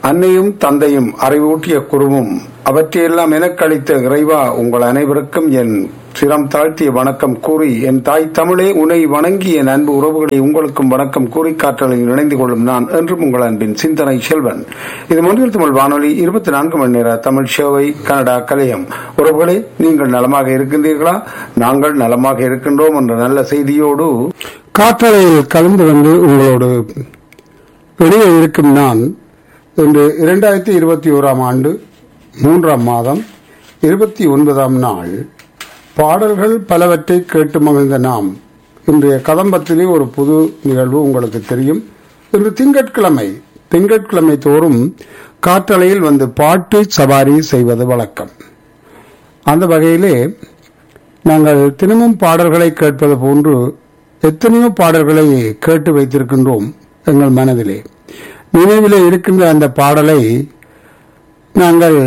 அன்னையும் தந்தையும் அறிவூட்டிய குருவும் அவற்றையெல்லாம் எனக்களித்த இறைவா உங்கள் அனைவருக்கும் என் சிரம் தாழ்த்திய வணக்கம் கூறி என் தாய் தமிழே உன்னை வணங்கி என் அன்பு உறவுகளை உங்களுக்கும் வணக்கம் கூறி காற்றலில் இணைந்து கொள்ளும் நான் என்றும் உங்கள் அன்பின் சிந்தனை செல்வன் இது மொழியில் தமிழ் வானொலி இருபத்தி நான்கு மணி நேர தமிழ் சேவை கனடா கலையம் உறவுகளே நீங்கள் நலமாக இருக்கின்றீர்களா நாங்கள் நலமாக இருக்கின்றோம் என்ற நல்ல செய்தியோடு காற்றலையில் கலந்து வந்து உங்களோடு வெளியே இருக்கும் நான் இன்று இரண்டாயிரத்தி இருபத்தி ஓராம் ஆண்டு மூன்றாம் மாதம் இருபத்தி ஒன்பதாம் நாள் பாடல்கள் பலவற்றை கேட்டு மகிழ்ந்த நாம் இன்றைய கதம்பத்திலே ஒரு புது நிகழ்வு உங்களுக்கு தெரியும் இன்று திங்கட்கிழமை திங்கட்கிழமை தோறும் காற்றலையில் வந்து பாட்டு சவாரி செய்வது வழக்கம் அந்த வகையிலே நாங்கள் தினமும் பாடல்களை கேட்பது போன்று எத்தனையோ பாடல்களை கேட்டு வைத்திருக்கின்றோம் எங்கள் மனதிலே நினைவிலே இருக்கின்ற அந்த பாடலை நாங்கள்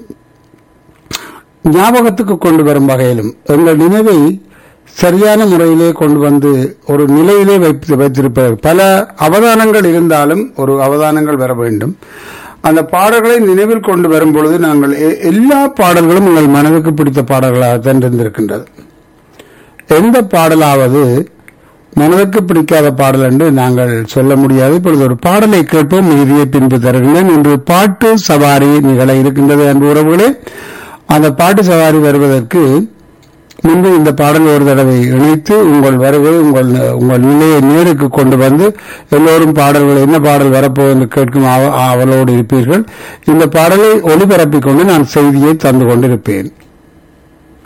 ஞாபகத்துக்கு கொண்டு வரும் வகையிலும் எங்கள் நினைவை சரியான முறையிலே கொண்டு வந்து ஒரு நிலையிலே வைத்து வைத்திருப்பது பல அவதானங்கள் இருந்தாலும் ஒரு அவதானங்கள் வர வேண்டும் அந்த பாடல்களை நினைவில் கொண்டு வரும் பொழுது நாங்கள் எ- எல்லா பாடல்களும் உங்கள் மனதுக்கு பிடித்த பாடல்களாகத்தான் இருந்திருக்கின்றது எந்த பாடலாவது மனதுக்கு பிடிக்காத பாடல் என்று நாங்கள் சொல்ல முடியாது இப்பொழுது ஒரு பாடலை கேட்போம் மீதியை பின்பு தருகின்றேன் இன்று பாட்டு சவாரி நிகழ இருக்கின்றது அன்பு உறவுகளே அந்த பாட்டு சவாரி வருவதற்கு முன்பு இந்த பாடல் ஒரு தடவை இணைத்து உங்கள் வரவு உங்கள் உங்கள் நிலையை நேருக்கு கொண்டு வந்து எல்லோரும் பாடல்கள் என்ன பாடல் வரப்போகுது என்று கேட்கும் ஆவ- ஆவலோடு இருப்பீர்கள் இந்த பாடலை ஒளிபரப்பிக் கொண்டு நான் செய்தியை தந்து கொண்டிருப்பேன்